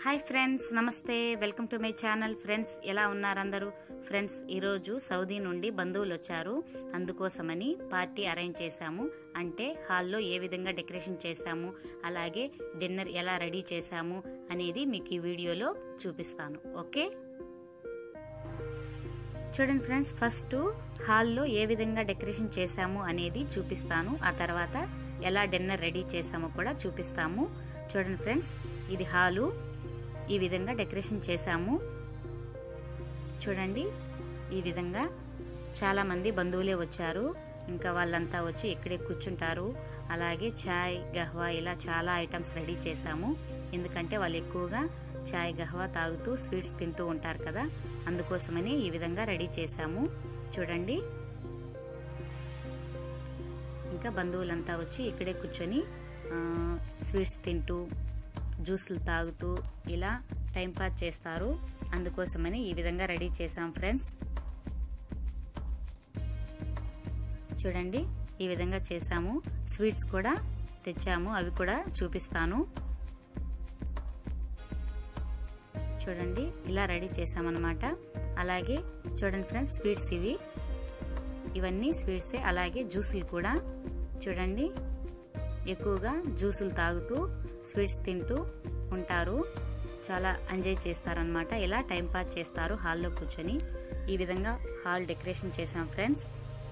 hi friends నమస్తే welcome to my channel friends ఎలా ఉన్నారు అందరూ ఫ్రెండ్స్ ఈరోజు సౌదీ నుండి బంధువులు వచ్చారు అందుకోసమని పార్టీ అరేంజ్ చేశాము అంటే హాల్లో ఏ విధంగా డెకరేషన్ చేశాము అలాగే డిన్నర్ ఎలా రెడీ చేశాము అనేది మీకు ఈ వీడియోలో చూపిస్తాను ఓకే చూడండి ఫ్రెండ్స్ ఫస్ట్ హాల్లో ఏ విధంగా డెకరేషన్ చేశాము అనేది చూపిస్తాను ఆ తర్వాత ఎలా డిన్నర్ రెడీ చేసామో కూడా చూపిస్తాము చూడండి ఫ్రెండ్స్ ఇది హాలు ఈ విధంగా డెకరేషన్ చేశాము చూడండి ఈ విధంగా చాలా మంది బంధువులే వచ్చారు ఇంకా వాళ్ళంతా వచ్చి ఇక్కడే కూర్చుంటారు అలాగే చాయ్ గహ్వా ఇలా చాలా ఐటమ్స్ రెడీ చేశాము ఎందుకంటే వాళ్ళు ఎక్కువగా చాయ్ గహ్వా తాగుతూ స్వీట్స్ తింటూ ఉంటారు కదా అందుకోసమని ఈ విధంగా రెడీ చేశాము చూడండి ఇంకా బంధువులంతా వచ్చి ఇక్కడే కూర్చొని ఆ, స్వీట్స్ తింటూ జ్యూస్లు తాగుతూ ఇలా టైం పాస్ చేస్తారు అందుకోసమని ఈ విధంగా రెడీ చేశాం ఫ్రెండ్స్ చూడండి ఈ విధంగా చేశాము స్వీట్స్ కూడా తెచ్చాము అవి కూడా చూపిస్తాను చూడండి ఇలా రెడీ చేసామన్నమాట అలాగే చూడండి ఫ్రెండ్స్ స్వీట్స్ ఇవి ఇవన్నీ స్వీట్సే అలాగే జ్యూసులు కూడా చూడండి ఎక్కువగా జ్యూసులు తాగుతూ స్వీట్స్ తింటూ ఉంటారు చాలా ఎంజాయ్ చేస్తారనమాట ఇలా టైం పాస్ చేస్తారు హాల్లో కూర్చొని ఈ విధంగా హాల్ డెకరేషన్ చేసాం ఫ్రెండ్స్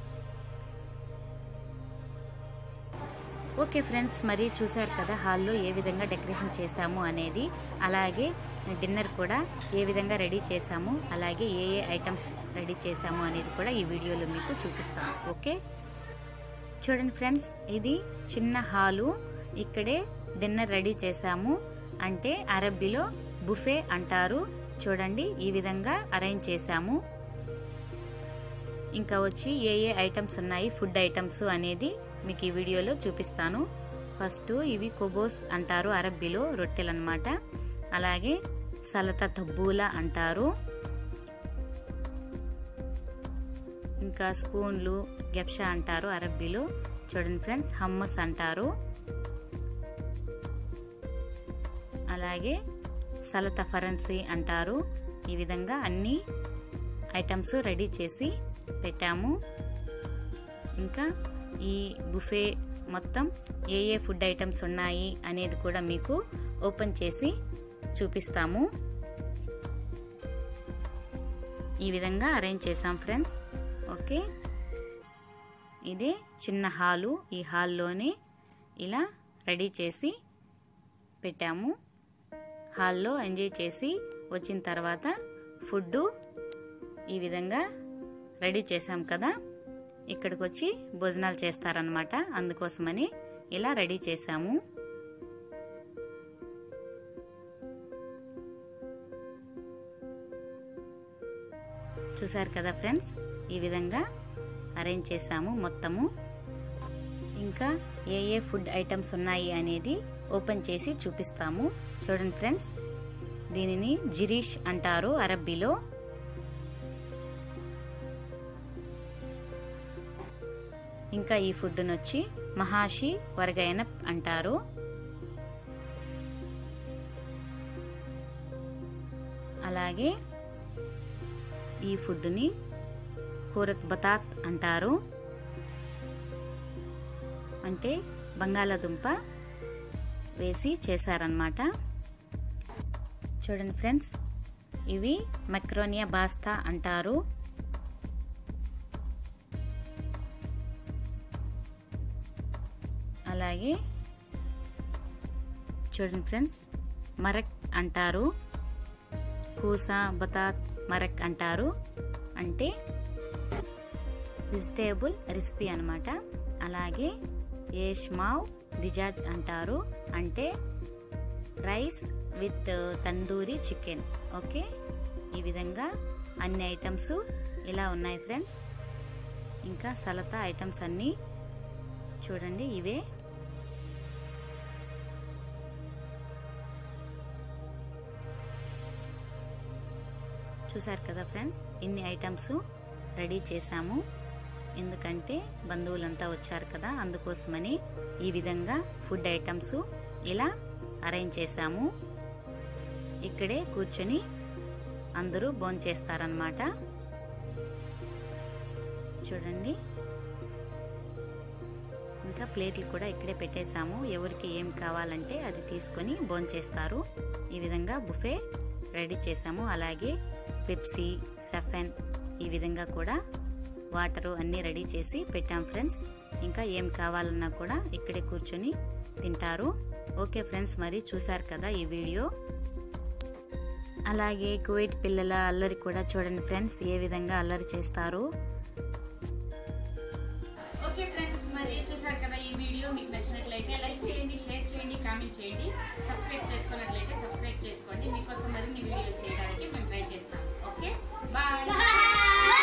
ఓకే ఫ్రెండ్స్ మరి చూశారు కదా హాల్లో ఏ విధంగా డెకరేషన్ చేశాము అనేది అలాగే డిన్నర్ కూడా ఏ విధంగా రెడీ చేశాము అలాగే ఏ ఏ ఐటమ్స్ రెడీ చేశాము అనేది కూడా ఈ వీడియోలో మీకు చూపిస్తాను ఓకే చూడండి ఫ్రెండ్స్ ఇది చిన్న హాలు ఇక్కడే డిన్నర్ రెడీ చేశాము అంటే అరబ్బీలో బుఫే అంటారు చూడండి ఈ విధంగా అరేంజ్ చేశాము ఇంకా వచ్చి ఏ ఏ ఐటమ్స్ ఉన్నాయి ఫుడ్ ఐటమ్స్ అనేది మీకు ఈ వీడియోలో చూపిస్తాను ఫస్ట్ ఇవి కొబోస్ అంటారు అరబ్బీలో రొట్టెలు అనమాట అలాగే సలత తబ్బూలా అంటారు ఇంకా స్పూన్లు గెప్షా అంటారు అరబ్బీలో చూడండి ఫ్రెండ్స్ హమ్మస్ అంటారు అలాగే సలత ఫరెన్సీ అంటారు ఈ విధంగా అన్ని ఐటమ్స్ రెడీ చేసి పెట్టాము ఇంకా ఈ బుఫే మొత్తం ఏ ఏ ఫుడ్ ఐటమ్స్ ఉన్నాయి అనేది కూడా మీకు ఓపెన్ చేసి చూపిస్తాము ఈ విధంగా అరేంజ్ చేసాం ఫ్రెండ్స్ ఓకే ఇదే చిన్న హాలు ఈ హాల్లోనే ఇలా రెడీ చేసి పెట్టాము హాల్లో ఎంజాయ్ చేసి వచ్చిన తర్వాత ఫుడ్ ఈ విధంగా రెడీ చేసాం కదా ఇక్కడికి వచ్చి భోజనాలు చేస్తారనమాట అందుకోసమని ఇలా రెడీ చేసాము చూసారు కదా ఫ్రెండ్స్ ఈ విధంగా అరేంజ్ చేసాము మొత్తము ఇంకా ఏ ఏ ఫుడ్ ఐటమ్స్ ఉన్నాయి అనేది ఓపెన్ చేసి చూపిస్తాము చూడండి ఫ్రెండ్స్ దీనిని జిరీష్ అంటారు అరబ్బీలో ఇంకా ఈ ఫుడ్ను వచ్చి మహాషి వరగయనప్ అంటారు అలాగే ఈ ఫుడ్ని కూరత్ బతాత్ అంటారు అంటే బంగాళాదుంప వేసి చేశారనమాట చూడండి ఫ్రెండ్స్ ఇవి మెక్రోనియా బాస్తా అంటారు అలాగే చూడండి ఫ్రెండ్స్ మరక్ అంటారు కూసా బతాత్ మరక్ అంటారు అంటే వెజిటేబుల్ రెసిపీ అనమాట అలాగే ఏష్మావ్ దిజాజ్ అంటారు అంటే rice with tandoori chicken okay ఈ విధంగా అన్ని ఐటమ్స్ ఇలా ఉన్నాయి ఫ్రెండ్స్ ఇంకా సలతా ఐటమ్స్ అన్నీ చూడండి ఇవే చూసారు కదా ఫ్రెండ్స్ ఇన్ని ఐటమ్స్ రెడీ చేశాము ఎందుకంటే బంధువులంతా వచ్చారు కదా అందుకోసమని ఈ విధంగా ఫుడ్ ఐటమ్స్ ఇలా అరేంజ్ చేశాము ఇక్కడే కూర్చొని అందరూ భోంచేస్తారనమాట చూడండి ఇంకా ప్లేట్లు కూడా ఇక్కడే పెట్టేశాము ఎవరికి ఏం కావాలంటే అది తీసుకొని భోంచేస్తారు ఈ విధంగా బుఫే రెడీ చేసాము అలాగే పెప్సీ సఫెన్ ఈ విధంగా కూడా వాటరు అన్నీ రెడీ చేసి పెట్టాం ఫ్రెండ్స్ ఇంకా ఏం కావాలన్నా కూడా ఇక్కడే కూర్చొని తింటారు ఓకే ఫ్రెండ్స్ మరి చూసారు కదా ఈ వీడియో అలాగే కువైట్ పిల్లల అల్లరి కూడా చూడండి ఫ్రెండ్స్ ఏ విధంగా అల్లరి చేస్తారు ఓకే ఫ్రెండ్స్ మరి చూసారు కదా ఈ వీడియో మీకు నచ్చినట్లయితే లైక్ చేయండి షేర్ చేయండి కామెంట్ చేయండి సబ్స్క్రైబ్ చేసుకున్నట్లయితే సబ్స్క్రైబ్ చేసుకోండి మీకోసం మరిన్ని వీడియోలు చేయడానికి మేము ట్రై చేస్తాం ఓకే బాయ్